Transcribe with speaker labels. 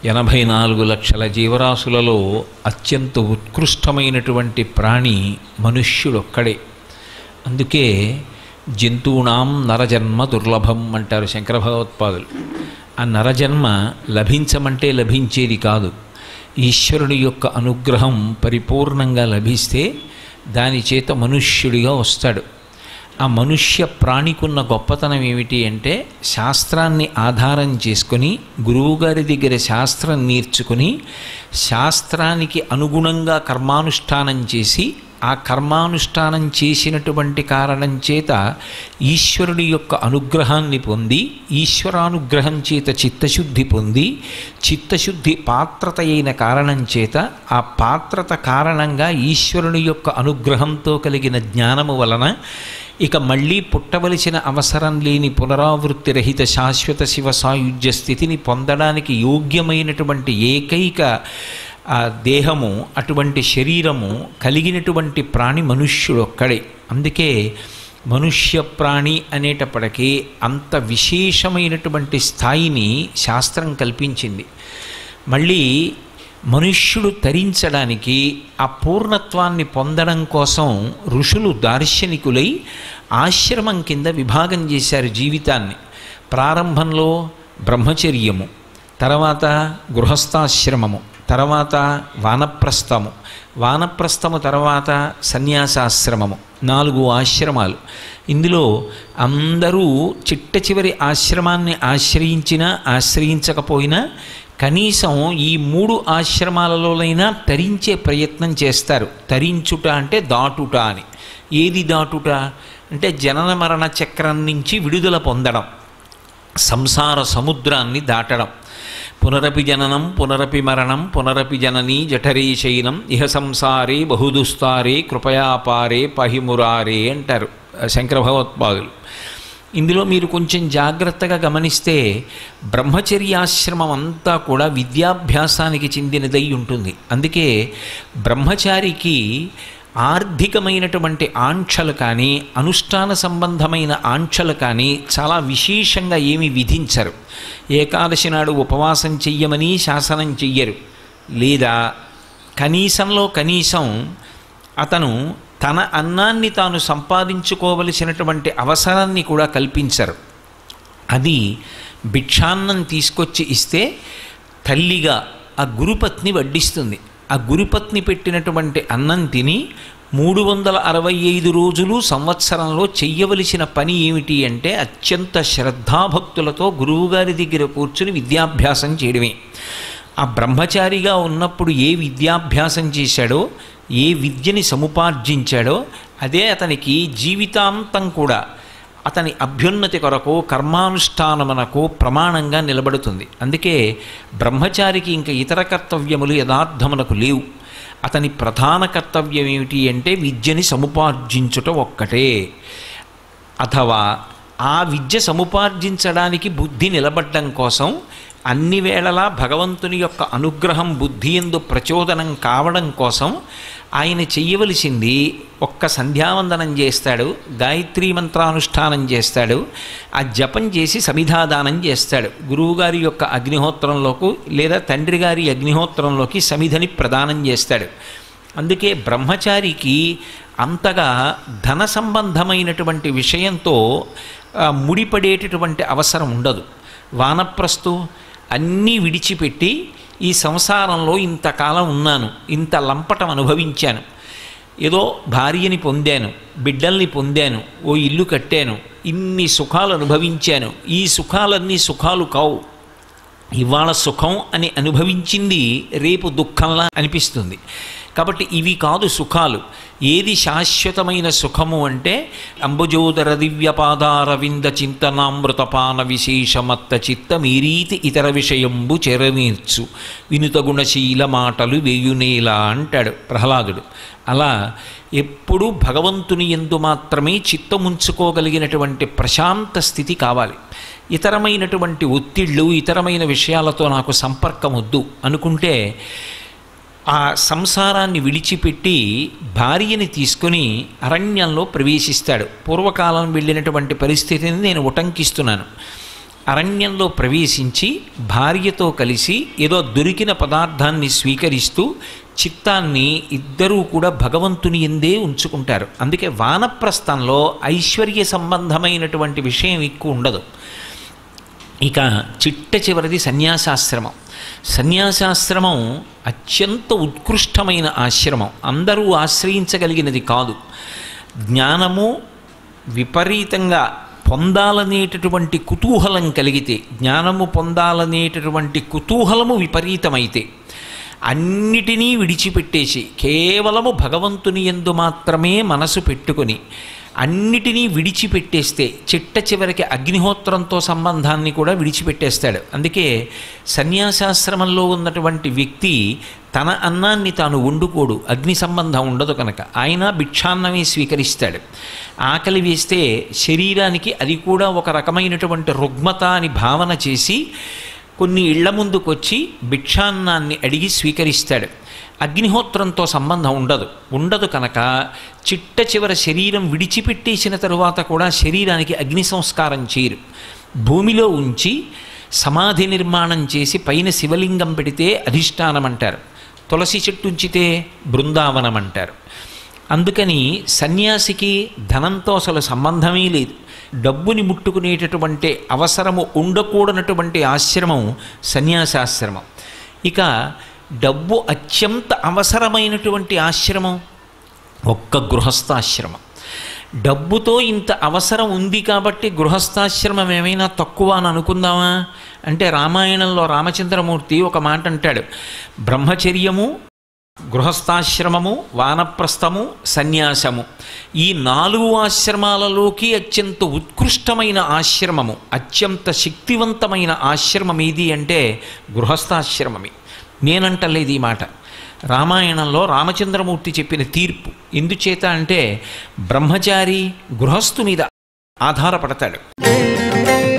Speaker 1: ఎనభై నాలుగు లక్షల జీవరాశులలో అత్యంత ఉత్కృష్టమైనటువంటి ప్రాణి మనుష్యుడొక్కడే అందుకే జంతువునాం నరజన్మ దుర్లభం అంటారు శంకర భగవత్పాదులు ఆ నరజన్మ లభించమంటే లభించేది కాదు ఈశ్వరుడి యొక్క అనుగ్రహం పరిపూర్ణంగా లభిస్తే దాని చేత మనుష్యుడిగా వస్తాడు ఆ మనుష్య ప్రాణికున్న గొప్పతనం ఏమిటి అంటే శాస్త్రాన్ని ఆధారం చేసుకొని గురువుగారి దగ్గర శాస్త్రం నేర్చుకుని శాస్త్రానికి అనుగుణంగా కర్మానుష్ఠానం చేసి ఆ కర్మానుష్ఠానం చేసినటువంటి కారణం చేత ఈశ్వరుడి యొక్క అనుగ్రహాన్ని పొంది ఈశ్వరానుగ్రహం చేత చిత్తశుద్ధి పొంది చిత్తశుద్ధి పాత్రత అయిన కారణం చేత ఆ పాత్రత కారణంగా ఈశ్వరుని యొక్క అనుగ్రహంతో కలిగిన జ్ఞానము వలన ఇక మళ్ళీ పుట్టవలసిన అవసరం లేని పునరావృత్తి రహిత శాశ్వత శివ సాయుధ్య స్థితిని పొందడానికి యోగ్యమైనటువంటి ఏకైక ఆ దేహము అటువంటి శరీరము కలిగినటువంటి ప్రాణి మనుష్యుడు ఒక్కడే అందుకే మనుష్య ప్రాణి అనేటప్పటికీ అంత విశేషమైనటువంటి స్థాయిని శాస్త్రం కల్పించింది మళ్ళీ మనుష్యుడు తరించడానికి ఆ పూర్ణత్వాన్ని పొందడం కోసం ఋషులు దార్శనికులై ఆశ్రమం కింద విభాగం చేశారు జీవితాన్ని ప్రారంభంలో బ్రహ్మచర్యము తర్వాత గృహస్థాశ్రమము తర్వాత వానప్రస్థము వానప్రస్థము తర్వాత సన్యాసాశ్రమము నాలుగు ఆశ్రమాలు ఇందులో అందరూ చిట్ట చివరి ఆశ్రమాన్ని ఆశ్రయించినా ఆశ్రయించకపోయినా కనీసం ఈ మూడు ఆశ్రమాలలోనైనా తరించే ప్రయత్నం చేస్తారు తరించుట అంటే దాటుట అని ఏది దాటుట అంటే జనన మరణ చక్రం నుంచి విడుదల పొందడం సంసార సముద్రాన్ని దాటడం పునరపి జననం పునరపి మరణం పునరపి జననీ జఠరీ శయనం ఇహ సంసారే బహుదుస్తారే కృపయాపారే పహిమురారే అంటారు శంకర భగవత్పాదులు ఇందులో మీరు కొంచెం జాగ్రత్తగా గమనిస్తే బ్రహ్మచర్యాశ్రమం అంతా కూడా విద్యాభ్యాసానికి చెందినదై ఉంటుంది అందుకే బ్రహ్మచారికి ఆర్థికమైనటువంటి ఆంక్షలు కానీ అనుష్ఠాన సంబంధమైన ఆంక్షలు కానీ చాలా విశేషంగా ఏమి విధించరు ఏకాదశి నాడు ఉపవాసం చెయ్యమని శాసనం చెయ్యరు లేదా కనీసంలో కనీసం అతను తన అన్నాన్ని తాను సంపాదించుకోవలసినటువంటి అవసరాన్ని కూడా కల్పించరు అది భిక్షాన్నం తీసుకొచ్చి ఇస్తే తల్లిగా ఆ గురుపత్ని వడ్డిస్తుంది ఆ గురుపత్ని పెట్టినటువంటి అన్నం తిని మూడు వందల అరవై ఐదు రోజులు సంవత్సరంలో చెయ్యవలసిన పని ఏమిటి అంటే అత్యంత శ్రద్ధాభక్తులతో గురువుగారి దగ్గర కూర్చుని విద్యాభ్యాసం చేయడమే ఆ బ్రహ్మచారిగా ఉన్నప్పుడు ఏ విద్యాభ్యాసం చేశాడో ఏ విద్యని సముపార్జించాడో అదే అతనికి జీవితాంతం కూడా అతని అభ్యున్నతి కొరకు కర్మానుష్ఠానమునకు ప్రమాణంగా నిలబడుతుంది అందుకే బ్రహ్మచారికి ఇంకా ఇతర కర్తవ్యములు యథార్థమునకు లేవు అతని ప్రధాన కర్తవ్యం ఏమిటి అంటే విద్యని సముపార్జించుట ఒక్కటే అథవా ఆ విద్య సముపార్జించడానికి బుద్ధి నిలబడ్డం కోసం అన్ని వేళలా భగవంతుని యొక్క అనుగ్రహం బుద్ధి ఎందు ప్రచోదనం కావడం కోసం ఆయన చెయ్యవలసింది ఒక్క సంధ్యావందనం చేస్తాడు గాయత్రీ మంత్రానుష్ఠానం చేస్తాడు ఆ జపం చేసి సమిధాదానం చేస్తాడు గురువుగారి యొక్క అగ్నిహోత్రంలోకి లేదా తండ్రి గారి అగ్నిహోత్రంలోకి సమిధని ప్రదానం చేస్తాడు అందుకే బ్రహ్మచారికి అంతగా ధన సంబంధమైనటువంటి విషయంతో ఆ, ముడిపడేటటువంటి అవసరం ఉండదు వానప్రస్తు అన్నీ విడిచిపెట్టి ఈ సంసారంలో ఇంతకాలం ఉన్నాను ఇంత లంపటం అనుభవించాను ఏదో భార్యని పొందాను బిడ్డల్ని పొందాను ఓ ఇల్లు కట్టాను ఇన్ని సుఖాలు అనుభవించాను ఈ సుఖాలన్నీ సుఖాలు కావు ఇవాళ సుఖం అని అనుభవించింది రేపు దుఃఖంలా అనిపిస్తుంది కాబట్టి ఇవి కాదు సుఖాలు ఏది శాశ్వతమైన సుఖము అంటే అంబుజోదర దివ్యపాదారవింద చింతనామృతపాన విశేషమత్త చిత్త మీరీతి ఇతర విషయంబు చెరనీర్చు వినుత గుణశీల మాటలు వేయునేలా అంటాడు ప్రహ్లాదుడు అలా ఎప్పుడూ భగవంతుని ఎందు మాత్రమే చిత్తముంచుకోగలిగినటువంటి ప్రశాంత స్థితి కావాలి ఇతరమైనటువంటి ఒత్తిళ్ళు ఇతరమైన విషయాలతో నాకు సంపర్కం వద్దు అనుకుంటే ఆ సంసారాన్ని విడిచిపెట్టి భార్యని తీసుకుని అరణ్యంలో ప్రవేశిస్తాడు పూర్వకాలం వెళ్ళినటువంటి పరిస్థితిని నేను ఉటంకిస్తున్నాను అరణ్యంలో ప్రవేశించి భార్యతో కలిసి ఏదో దొరికిన పదార్థాన్ని స్వీకరిస్తూ చిత్తాన్ని ఇద్దరూ కూడా భగవంతుని ఎందే ఉంచుకుంటారు అందుకే వానప్రస్థంలో ఐశ్వర్య సంబంధమైనటువంటి విషయం ఎక్కువ ఉండదు ఇక చిట్ట చివరిది సన్యాసాశ్రమం సన్యాసాశ్రమం అత్యంత ఉత్కృష్టమైన ఆశ్రమం అందరూ ఆశ్రయించగలిగినది కాదు జ్ఞానము విపరీతంగా పొందాలనేటటువంటి కుతూహలం కలిగితే జ్ఞానము పొందాలనేటటువంటి కుతూహలము విపరీతమైతే అన్నిటినీ విడిచిపెట్టేసి కేవలము భగవంతుని ఎందు మాత్రమే మనసు పెట్టుకొని అన్నిటినీ విడిచిపెట్టేస్తే చిట్ట చివరికి అగ్నిహోత్రంతో సంబంధాన్ని కూడా విడిచిపెట్టేస్తాడు అందుకే సన్యాసాశ్రమంలో ఉన్నటువంటి వ్యక్తి తన అన్నాన్ని తాను వండుకోడు అగ్ని సంబంధం ఉండదు కనుక ఆయన భిక్షాన్నమే స్వీకరిస్తాడు ఆకలి వేస్తే శరీరానికి అది కూడా ఒక రకమైనటువంటి రుగ్మత అని భావన చేసి కొన్ని ఇళ్ల ముందుకొచ్చి భిక్షాన్నాన్ని అడిగి స్వీకరిస్తాడు అగ్నిహోత్రంతో సంబంధం ఉండదు ఉండదు కనుక చిట్ట చివర శరీరం విడిచిపెట్టేసిన తరువాత కూడా శరీరానికి అగ్ని సంస్కారం చేయరు భూమిలో ఉంచి సమాధి నిర్మాణం చేసి పైన శివలింగం పెడితే అధిష్టానం అంటారు తులసి చెట్టు ఉంచితే బృందావనం అంటారు అందుకని సన్యాసికి ధనంతో అసలు సంబంధమే లేదు డబ్బుని ముట్టుకునేటటువంటి అవసరము ఉండకూడనటువంటి ఆశ్రమం సన్యాసాశ్రమం ఇక డబ్బు అత్యంత అవసరమైనటువంటి ఆశ్రమం ఒక్క గృహస్థాశ్రమం డబ్బుతో ఇంత అవసరం ఉంది కాబట్టి గృహస్థాశ్రమం ఏమైనా తక్కువ అని అనుకుందామా అంటే రామాయణంలో రామచంద్రమూర్తి ఒక మాట అంటాడు బ్రహ్మచర్యము గృహస్థాశ్రమము వానప్రస్థము సన్యాసము ఈ నాలుగు ఆశ్రమాలలోకి అత్యంత ఉత్కృష్టమైన ఆశ్రమము అత్యంత శక్తివంతమైన ఆశ్రమం ఏది అంటే గృహస్థాశ్రమమే నేనంటలేదు ఈ మాట రామాయణంలో రామచంద్రమూర్తి చెప్పిన తీర్పు ఎందుచేత అంటే బ్రహ్మచారి గృహస్థు మీద ఆధారపడతాడు